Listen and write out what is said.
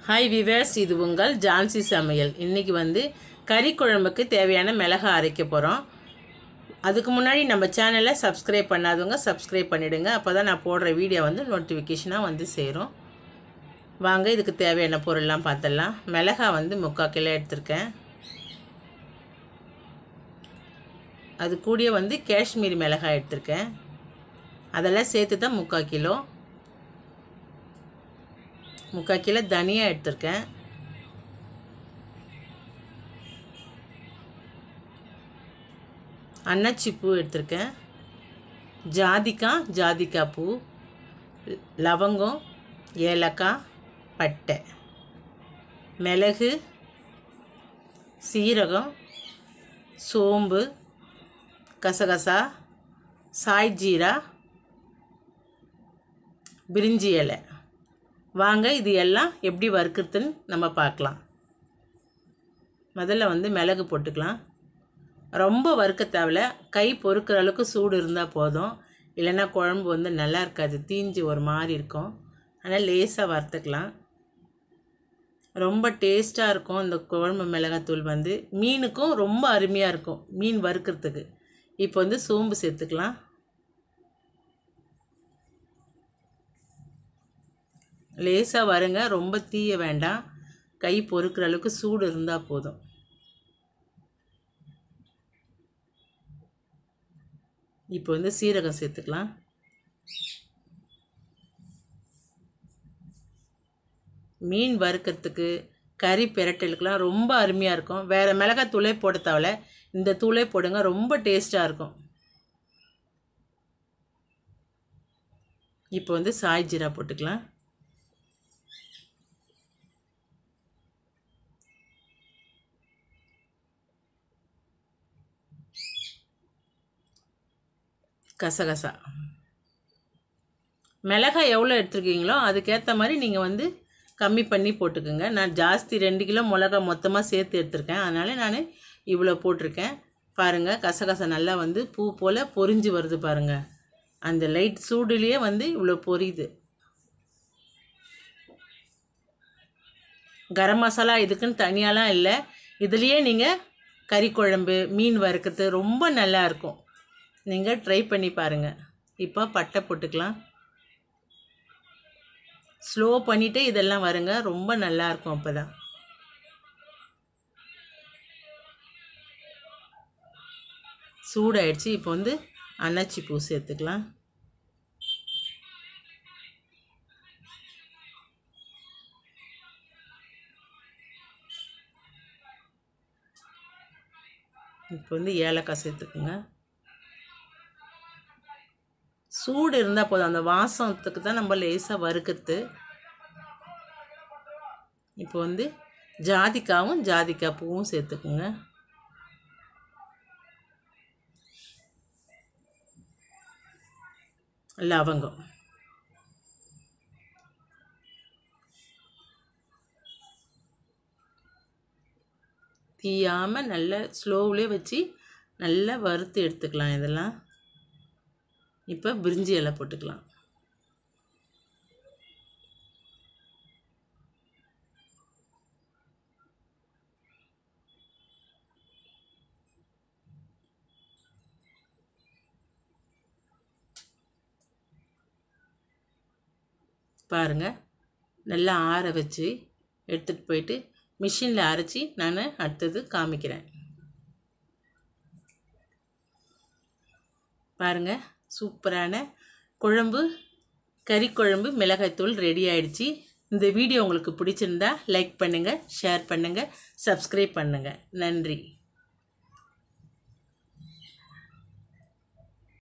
hi விவேர்ஸ் இது உங்கள் ஜான்சி சமையல் இன்றைக்கி வந்து கறி குழம்புக்கு தேவையான மிளகா அரைக்க போகிறோம் அதுக்கு முன்னாடி நம்ம சேனலை சப்ஸ்கிரைப் பண்ணாதவங்க சப்ஸ்கிரைப் பண்ணிவிடுங்க அப்போ தான் நான் போடுற வீடியோ வந்து நோட்டிஃபிகேஷனாக வந்து சேரும் வாங்க இதுக்கு தேவையான பொருள்லாம் பார்த்துடலாம் மிளகா வந்து முக்கால் கிலோ எடுத்திருக்கேன் அது கூடயே வந்து காஷ்மீரி மிளகாய் எடுத்திருக்கேன் அதெல்லாம் சேர்த்து தான் முக்கால் கிலோ முக்கால் கிலோ தனியா எடுத்திருக்கேன் அன்னாச்சி பூ எடுத்திருக்கேன் ஜாதிக்காய் ஜாதிக்காய் பூ லவங்கம் ஏலக்காய் பட்டை மிளகு சீரகம் சோம்பு கசகசா சாய் ஜீரா பிரிஞ்சி இலை வாங்க இது எல்லாம் எப்படி வறுக்கிறதுன்னு நம்ம பார்க்கலாம் முதல்ல வந்து மிளகு போட்டுக்கலாம் ரொம்ப வறுக்க தேவையில்ல கை பொறுக்கிற அளவுக்கு சூடு இருந்தால் போதும் இல்லைன்னா குழம்பு வந்து நல்லா இருக்காது தீஞ்சு ஒரு மாதிரி இருக்கும் அதனால் லேசாக வறுத்துக்கலாம் ரொம்ப டேஸ்ட்டாக இருக்கும் இந்த குழம்பு மிளகாத்தூள் வந்து மீனுக்கும் ரொம்ப அருமையாக இருக்கும் மீன் வறுக்கிறதுக்கு இப்போ வந்து சோம்பு சேர்த்துக்கலாம் லேசாக வருங்க ரொம்ப தீய வேண்டாம் கை பொறுக்கிற அளவுக்கு சூடு இருந்தால் போதும் இப்போ வந்து சீரகம் சேர்த்துக்கலாம் மீன் வறுக்கிறதுக்கு கறி பிரட்டலுக்கெலாம் ரொம்ப அருமையாக இருக்கும் வேறு மிளகாய் தூளே போட தேவையில்ல இந்த தூளே போடுங்க ரொம்ப டேஸ்ட்டாக இருக்கும் இப்போ வந்து சாய் ஜீரா போட்டுக்கலாம் கசகசா மிளகாய் எவ்வளோ எடுத்துருக்கீங்களோ அதுக்கேற்ற மாதிரி நீங்கள் வந்து கம்மி பண்ணி போட்டுக்கோங்க நான் ஜாஸ்தி ரெண்டு கிலோ மிளகா மொத்தமாக சேர்த்து எடுத்திருக்கேன் அதனால் நான் இவ்வளோ போட்டிருக்கேன் பாருங்கள் கசகசா நல்லா வந்து பூ போல் பொரிஞ்சு வருது பாருங்கள் அந்த லைட் சூடுலேயே வந்து இவ்வளோ பொரியுது கரம் மசாலா இதுக்குன்னு தனியாலாம் இல்லை இதுலேயே நீங்கள் கறி குழம்பு மீன் வறுக்கிறது ரொம்ப நல்லா இருக்கும் நீங்கள் ட்ரை பண்ணி பாருங்கள் இப்போ பட்டை போட்டுக்கலாம் ஸ்லோ பண்ணிவிட்டு இதெல்லாம் வருங்க ரொம்ப நல்லாயிருக்கும் அப்போ தான் சூடாயிடுச்சு இப்போ வந்து அன்னாச்சி பூ சேர்த்துக்கலாம் இப்போ வந்து ஏலக்காய் சேர்த்துக்குங்க சூடு இருந்தால் போதும் அந்த வாசத்துக்கு தான் நம்ம லேசாக வறுக்கிறது இப்போ வந்து ஜாதிக்காவும் ஜாதிக்காய் பூவும் சேர்த்துக்குங்க லவங்கம் தீயாமல் நல்லா ஸ்லோவிலே வச்சு நல்லா வறுத்து எடுத்துக்கலாம் இதெல்லாம் இப்போ பிரிஞ்சி இலை போட்டுக்கலாம் பாருங்கள் நல்லா ஆற வச்சு எடுத்துகிட்டு போயிட்டு மிஷினில் அரைச்சி நான் அடுத்தது காமிக்கிறேன் பாருங்கள் சூப்பரான குழம்பு கறி குழம்பு மிளகாய்த்தூள் ரெடி ஆயிடுச்சு இந்த வீடியோ உங்களுக்கு பிடிச்சிருந்தா லைக் பண்ணுங்கள் ஷேர் பண்ணுங்கள் சப்ஸ்கிரைப் பண்ணுங்கள் நன்றி